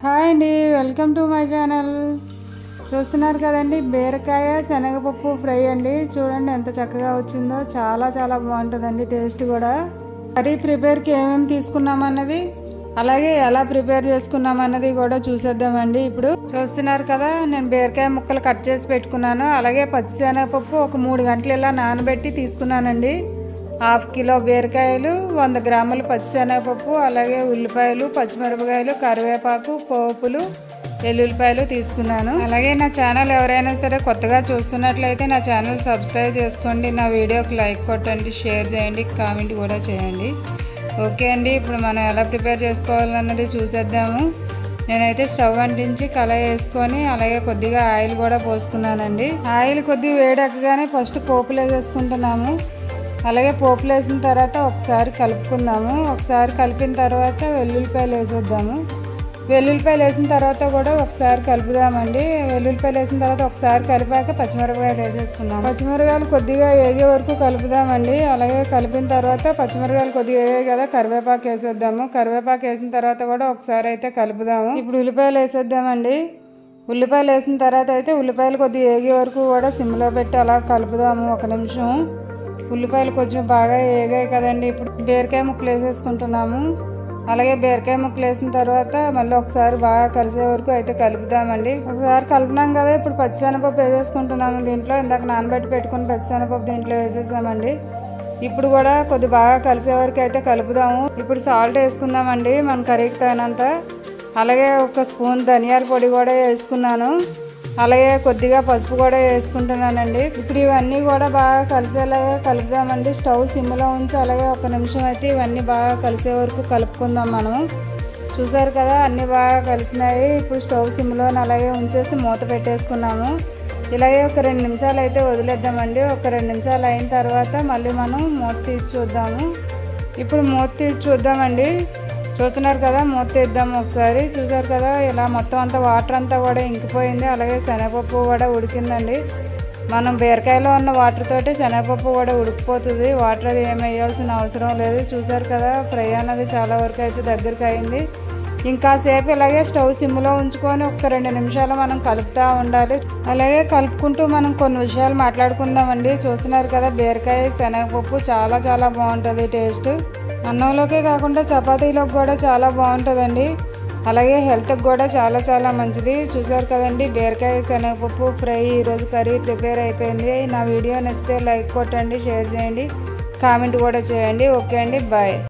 hi అండి welcome to my channel చూస్తున్నారు కదండి బీరకాయ శనగపప్పు ఫ్రై అండి చూడండి ఎంత చక్కగా వచ్చిందో చాలా చాలా బాగుంటుందండి టేస్ట్ కూడా కర్రీ ప్రిపేర్కి ఏమేమి తీసుకున్నామన్నది అలాగే ఎలా ప్రిపేర్ చేసుకున్నామన్నది కూడా చూసేద్దామండి ఇప్పుడు చూస్తున్నారు కదా నేను బీరకాయ ముక్కలు కట్ చేసి పెట్టుకున్నాను అలాగే పచ్చిశనగపప్పు ఒక మూడు గంటలు ఇలా నానబెట్టి తీసుకున్నానండి హాఫ్ కిలో బీరకాయలు వంద గ్రాముల పచ్చిశనగపప్పు అలాగే ఉల్లిపాయలు పచ్చిమిరపకాయలు కరివేపాకు పోపులు వెల్లుల్లిపాయలు తీసుకున్నాను అలాగే నా ఛానల్ ఎవరైనా సరే కొత్తగా చూస్తున్నట్లయితే నా ఛానల్ సబ్స్క్రైబ్ చేసుకోండి నా వీడియోకి లైక్ కొట్టండి షేర్ చేయండి కామెంట్ కూడా చేయండి ఓకే అండి ఇప్పుడు మనం ఎలా ప్రిపేర్ చేసుకోవాలన్నది చూసేద్దాము నేనైతే స్టవ్ అంటించి కళాయి వేసుకొని అలాగే కొద్దిగా ఆయిల్ కూడా పోసుకున్నానండి ఆయిల్ కొద్దిగా వేడెక్కగానే ఫస్ట్ పోపులు వేసేసుకుంటున్నాము అలాగే పోపులు వేసిన తర్వాత ఒకసారి కలుపుకుందాము ఒకసారి కలిపిన తర్వాత వెల్లుల్లిపాయలు వేసేద్దాము వెల్లుల్లిపాయలు వేసిన తర్వాత కూడా ఒకసారి కలుపుదామండి వెల్లుల్లిపాయలు వేసిన తర్వాత ఒకసారి కలిపాక పచ్చిమిరపకాయలు వేసేసుకుందాం పచ్చిమిరపకాయలు కొద్దిగా వేగే వరకు కలుపుదామండి అలాగే కలిపిన తర్వాత పచ్చిమిరపకాయలు కొద్దిగా వేగాయి కదా కరివేపాకు వేసేద్దాము కరివేపాకు వేసిన తర్వాత కూడా ఒకసారి అయితే కలుపుదాము ఇప్పుడు ఉల్లిపాయలు వేసేద్దామండి ఉల్లిపాయలు వేసిన తర్వాత అయితే ఉల్లిపాయలు కొద్దిగా వేగే వరకు కూడా సిమ్లో పెట్టి అలా కలుపుదాము ఒక నిమిషం ఉల్లిపాయలు కొంచెం బాగా వేగాయి కదండి ఇప్పుడు బీరకాయ ముక్కలు వేసేసుకుంటున్నాము అలాగే బీరకాయ ముక్కలు వేసిన తర్వాత మళ్ళీ ఒకసారి బాగా కలిసే వరకు అయితే కలుపుదామండి ఒకసారి కలిపినాం కదా ఇప్పుడు పచ్చిశనగపప్పు వేసేసుకుంటున్నాము దీంట్లో ఇందాక నానబెట్టి పెట్టుకుని పచ్చిశనగపప్పు దీంట్లో వేసేసామండి ఇప్పుడు కూడా కొద్ది బాగా కలిసే వరకు అయితే కలుపుదాము ఇప్పుడు సాల్ట్ వేసుకుందామండి మన కర్రీకి తగినంత అలాగే ఒక స్పూన్ ధనియాల పొడి కూడా వేసుకున్నాను అలాగే కొద్దిగా పసుపు కూడా వేసుకుంటున్నానండి ఇప్పుడు ఇవన్నీ కూడా బాగా కలిసేలాగా కలుపుదామండి స్టవ్ సిమ్లో ఉంచి అలాగే ఒక నిమిషం అయితే ఇవన్నీ బాగా కలిసే వరకు కలుపుకుందాం మనం చూసారు కదా అన్నీ బాగా కలిసినాయి ఇప్పుడు స్టవ్ సిమ్లో అలాగే ఉంచేసి మూత పెట్టేసుకున్నాము ఇలాగే ఒక రెండు నిమిషాలు అయితే వదిలేద్దామండి ఒక రెండు నిమిషాలు అయిన తర్వాత మళ్ళీ మనం మూత తీసి చూద్దాము ఇప్పుడు మూత తీసి చూద్దామండి చూస్తున్నారు కదా మూత తీద్దాము ఒకసారి చూసారు కదా ఇలా మొత్తం అంతా వాటర్ అంతా కూడా ఇంకిపోయింది అలాగే శనగపప్పు కూడా ఉడికిందండి మనం బీరకాయలో ఉన్న వాటర్ తోటి శనగపప్పు కూడా ఉడికిపోతుంది వాటర్ అది ఏమి వేయాల్సిన అవసరం లేదు చూసారు కదా ఫ్రై అన్నది చాలా వరకు అయితే దగ్గరికి అయింది ఇంకా సేపు ఇలాగే స్టవ్ సిమ్లో ఉంచుకొని ఒక రెండు నిమిషాలు మనం కలుపుతూ ఉండాలి అలాగే కలుపుకుంటూ మనం కొన్ని విషయాలు మాట్లాడుకుందామండి చూస్తున్నారు కదా బీరకాయ శనగపప్పు చాలా చాలా బాగుంటుంది టేస్ట్ అన్నంలోకే కాకుండా చపాతీలోకి కూడా చాలా బాగుంటుందండి అలాగే హెల్త్కి కూడా చాలా చాలా మంచిది చూసారు కదండి బీరకాయ శనగపప్పు ఫ్రై ఈరోజు కర్రీ ప్రిపేర్ అయిపోయింది నా వీడియో నచ్చితే లైక్ కొట్టండి షేర్ చేయండి కామెంట్ కూడా చేయండి ఓకే అండి బాయ్